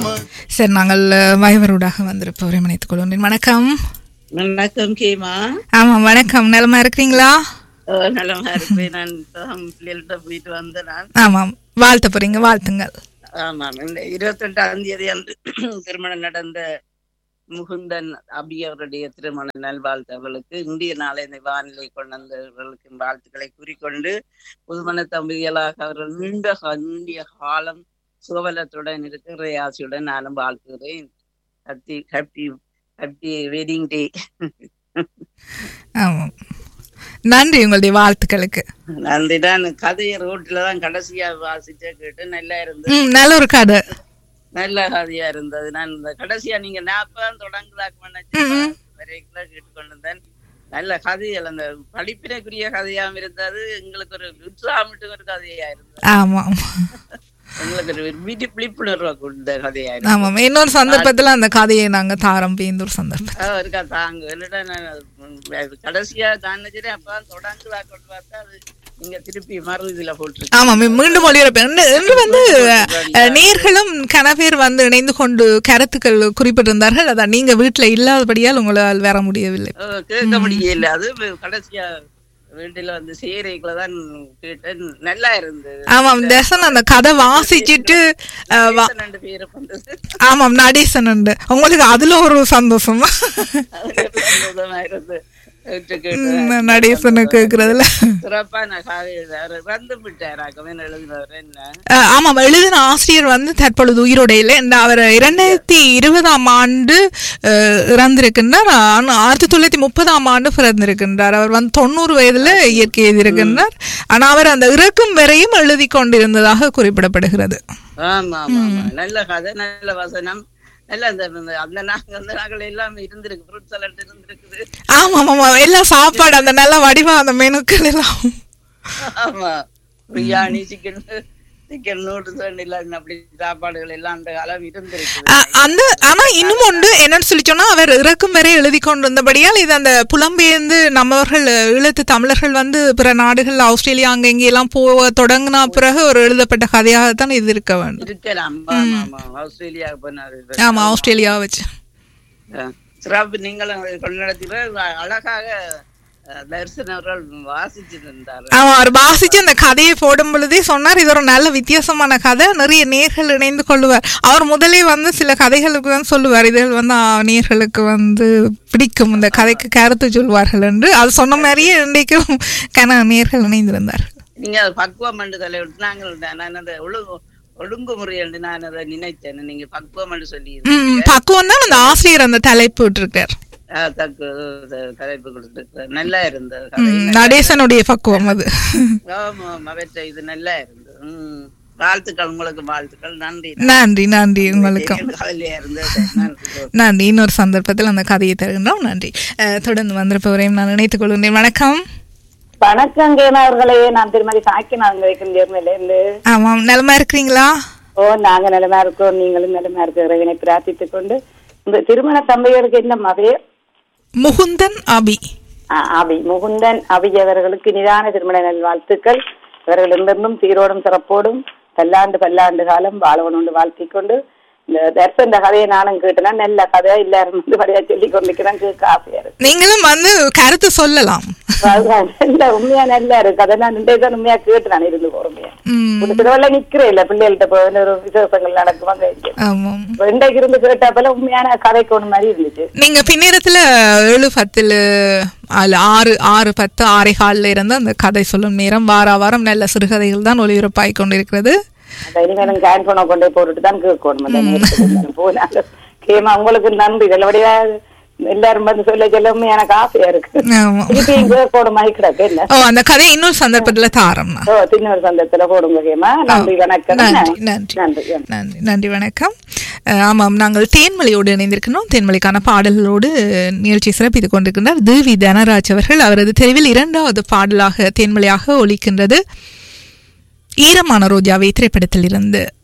சரி நாங்கள் வயவரூடாக வந்திருப்போம் நினைத்துக் கொள்கிறேன் வணக்கம் வணக்கம் கேமா ஆமாம் வணக்கம் நலமா இருக்கிறீங்களா அஹ் நலமா இருப்பேன் நான் இப்பதான் பிள்ளைகள்கிட்ட போயிட்டு வந்தேன் நான் ஆமாம் வாழ்த்த போறீங்க வாழ்த்துங்கள் ஆமாம் இந்த இருபத்தி ரெண்டாம் தேதி அன்று திருமணம் நடந்த முகுந்தன் அபி அவருடைய திருமண நல்வாழ்த்தவர்களுக்கு இந்திய நாளை இந்த வானிலை கொண்டு வந்தவர்களுக்கு வாழ்த்துக்களை கூறிக்கொண்டு புதுமண தம்பதிகளாக அவர்கள் நீண்ட கா- நீண்டிய காலம் சுகபலத்துடன் இருக்கிற ஆசையுடன் நானும் வாழ்த்துகிறேன் happy happy happy wedding day ஆமாம் நன்றி உங்களுடைய வாழ்த்துக்களுக்கு நன்றி நான் கதையை ரோட்ல தான் கடைசியா வாசிச்சே கேட்டு நல்லா இருந்தது ம் நல்ல ஒரு கதை நல்ல கதையா இருந்தது நான் இந்த கடைசியா நீங்க நாப்பதான் தொடங்குதாக்கு வரைக்கும் கேட்டுக்கொண்டு இருந்தேன் நல்ல கதைகள் அந்த படிப்பினைக்குரிய கதையாவும் இருந்தது எங்களுக்கு ஒரு உற்சாகமிட்டு ஒரு கதையா இருந்தது ஆமாம் எங்களுக்கு ஒரு விழி விழிப்புணர்வை கொடுத்த கதையா இருந்தது ஆமாம் இன்னொரு சந்தர்ப்பத்தில் அந்த கதையை நாங்கள் தாரம் இந்த ஒரு சந்தர்ப்பம் ஆ, இருக்கா தாங்க என்னடா நான் அது கடைசியா தான் நினைச்சேன் அப்பதான் தொடங்குதா கொண்டு பார்த்தா அது நீங்க திருப்பி மறு இதுல போட்டுருக்கு ஆமாம் மீண்டும் ஒளிபரப்பு இன்று இன்று வந்து அஹ், நேர்களும் கனவேர் வந்து இணைந்து கொண்டு கருத்துக்கள் குறிப்பிட்டிருந்தார்கள் அதான் நீங்க வீட்டுல இல்லாதபடியால் உங்களால் வர முடியவில்லை அஹ் கேட்க முடியல அது கடைசியா வீட்டுல வந்து சேரைக்குள்ள தான் கேட்டேன் நல்லா இருந்தது ஆமாம் தர்சன் அந்த கதை வாசிச்சிட்டு அஹ், வா- ரெண்டு பேரும் வந்தது ஆமாம் நடேசன் உண்டு உங்களுக்கு அதுல ஒரு சந்தோஷமா அது சந்தோஷமா இருந்தது கேட்டு கேட்டு ம், நடேசனை கேட்கறதுல சிறப்பான காதை எழுதாரு வந்து விட்டாராக்கவே எழுதினவர் என்ன அஹ், ஆமாம் எழுதின ஆசிரியர் வந்து தற்பொழுது உயிரோட இல்லை இந்த அவர் இரண்டாயிரத்தி இருபதாம் ஆண்டு அஹ், இறந்திருக்கின்றார் ஆனா, ஆயிரத்தி தொள்ளாயிரத்தி முப்பதாம் ஆண்டு பிறந்திருக்கின்றார் அவர் வந்து தொண்ணூறு வயதுல இயற்கை எழுதியிருக்கின்றார் ஆனா அவர் அந்த இறக்கும் வரையும் எழுதி கொண்டிருந்ததாக குறிப்பிடப்படுகிறது ஆமா ஆமா ஆமா நல்ல கதை நல்ல வசனம் நல்ல அந்த அந்த- அந்த நாங்க அந்த நாங்கள் எல்லாம் இருந்திருக்கு ஃப்ரூட் சலாட் இருந்திருக்குது ஆமாம் ஆமாம் எல்லாம் சாப்பாடு அந்த நல்ல வடிவா அந்த மெனுக்கள் எல்லாம் ஆமா பிரியாணி சிக்கன் சிக்கன் நூடுல்ஸ் எல்லாம் அப்படி சாப்பாடுகள் எல்லாம் அந்த காலம் இருந்திருக்கு அ- அந்த ஆனா இன்னும் ஒன்று என்னன்னு சொல்லி சொன்னா அவர் இறக்கும் வரை எழுதி கொண்டிருந்தபடியால் இது அந்த புலம்பெயர்ந்து நம்மவர்கள் ஈழத்து தமிழர்கள் வந்து பிற நாடுகள் ஆஸ்திரேலியா அங்க இங்க எல்லாம் போக தொடங்கின பிறகு ஒரு எழுதப்பட்ட கதையாகத்தான் இது இருக்க வேண்டும் இருக்கலாம் ஆமா ஆமா ஆஸ்திரேலியா போனாரு ஆமா ஆஸ்திரேலியா வச்சு அஹ் சிறப்பு நீங்களும் கொண்டாடத்தில் அழகாக அஹ், தரிசன் அவர்கள் வாசிச்சிருந்தார் ஆமா அவர் வாசிச்சு அந்த கதையை போடும் பொழுதே சொன்னார் இது ஒரு நல்ல வித்தியாசமான கதை நிறைய நேர்கள் இணைந்து கொள்ளுவார் அவர் முதலே வந்து சில கதைகளுக்கு தான் சொல்லுவார் இதில் வந்து ஆ, நேர்களுக்கு வந்து பிடிக்கும் இந்த கதைக்கு கருத்து சொல்வார்கள் என்று அது சொன்ன மாதிரியே இன்றைக்கும் கன நேர்கள் இணைந்திருந்தார் நீங்க அதை பக்குவம் என்று தலைவிட்டு நாங்கள் நான் அந்த ஒழுங்கு ஒழுங்குமுறை என்று நான் அதை நினைத்தேன் நீங்க பக்குவம் என்று சொல்லி ம் பக்குவம் தான் அந்த ஆசிரியர் அந்த தலைப்பு விட்டிருக்கார் அஹ், தக்கு த- தலைப்பு கொடுத்துருக்க நல்லா இருந்தது ம், நடேசனுடைய பக்குவம் அது ஆமா ஆமா அவற்றை இது நல்லா இருந்தது உம் வாழ்த்துக்கள் உங்களுக்கு வாழ்த்துக்கள் நன்றி நன்றி நன்றி உங்களுக்கும் கவலையா இருந்தது நன்றி நன்றி இன்னொரு சந்தர்ப்பத்தில் அந்த கதையை தருகின்றோம் நன்றி அஹ், தொடர்ந்து வந்திருப்பவரையும் நான் நினைத்துக் கொள்கின்றேன் வணக்கம் வணக்கம் அவர்களே நான் திருமதி சாக்கினாங்க வைக்கிறேன் இருந்து ஆமாம் நலமா இருக்கிறீங்களா ஓ நாங்க நிலமா இருக்கோம் நீங்களும் நிலமா இருக்க இறைவனை பிரார்த்தித்துக் கொண்டு இந்த திருமண தம்பையருக்கு என்ன மகே முகுந்தன் அபி அபி முகுந்தன் அபி அவர்களுக்கு நிதான திருமண நல்வாழ்த்துக்கள் இவர்கள் இருந்திருந்தும் சீரோடும் சிறப்போடும் பல்லாண்டு பல்லாண்டு காலம் வாழவனோடு வாழ்த்திக் கொண்டு இந்த தர்சன் இந்த கதையை நானும் கேட்டேன்னா நல்ல கதையா எல்லாரும் வந்து வழியா சொல்லி கொண்டிருக்கிறேன் கேட்க ஆசையா இருக்கு நீங்களும் வந்து கருத்து சொல்லலாம் அதுதான் நல்ல உண்மையா நல்லா இருக்கு அதை நான் நின்றை தான் உண்மையா கேட்டு நான் இருந்து பொறுமையா ம், ஒரு சிலவெல்ல நிக்கிறேன் இல்ல பிள்ளைகள்கிட்ட போய் ஒரு விசேஷங்கள் நடக்குவாங்க இங்க. ஆமாம் இப்ப இன்றைக்கு இருந்து கேட்டாப்பல உண்மையான கதைக்கு ஒண்ணு மாதிரி இருந்துச்சு நீங்க பின்னேரத்துல ஏழு பத்துல அல்ல ஆறு ஆறு பத்து ஆறே காலில் இருந்து அந்த கதை சொல்லும் நேரம் வார வாரம் நல்ல சிறுகதைகள் தான் ஒளிபரப்பாய் கொண்டிருக்கிறது அந்த இனிமேலும் கேன் போன கொண்டே போட்டுட்டு தான் கேட்கணும் அந்த நேரத்துக்கு போனாலும் கேமா உங்களுக்கு நன்றி நல்லபடியா எல்லாரும் வந்து சொல்ல சொல்ல எனக்கு ஆசையா இருக்கு ஆமாம் திருப்பி இங்க போடும் மாதிரி கிடக்கு என்ன ஓ அந்த கதை இன்னொரு சந்தர்ப்பத்துல தாரம் ஓ தின்னொரு சந்தத்துல போடுங்க கேமா நன்றி வணக்கம் நன்றி நன்றி நன்றி நன்றி நன்றி வணக்கம் அஹ், ஆமாம் நாங்கள் தேன்மொழியோடு இணைந்திருக்கிறோம் தேன்மொழிக்கான பாடல்களோடு நிகழ்ச்சி சிறப்பித்து கொண்டிருக்கின்றார் தேவி தனராஜ் அவர்கள் அவரது தெருவில் இரண்டாவது பாடலாக தேன்மொழியாக ஒலிக்கின்றது ஈரமான ரோஜாவை திரைப்படத்தில் இருந்து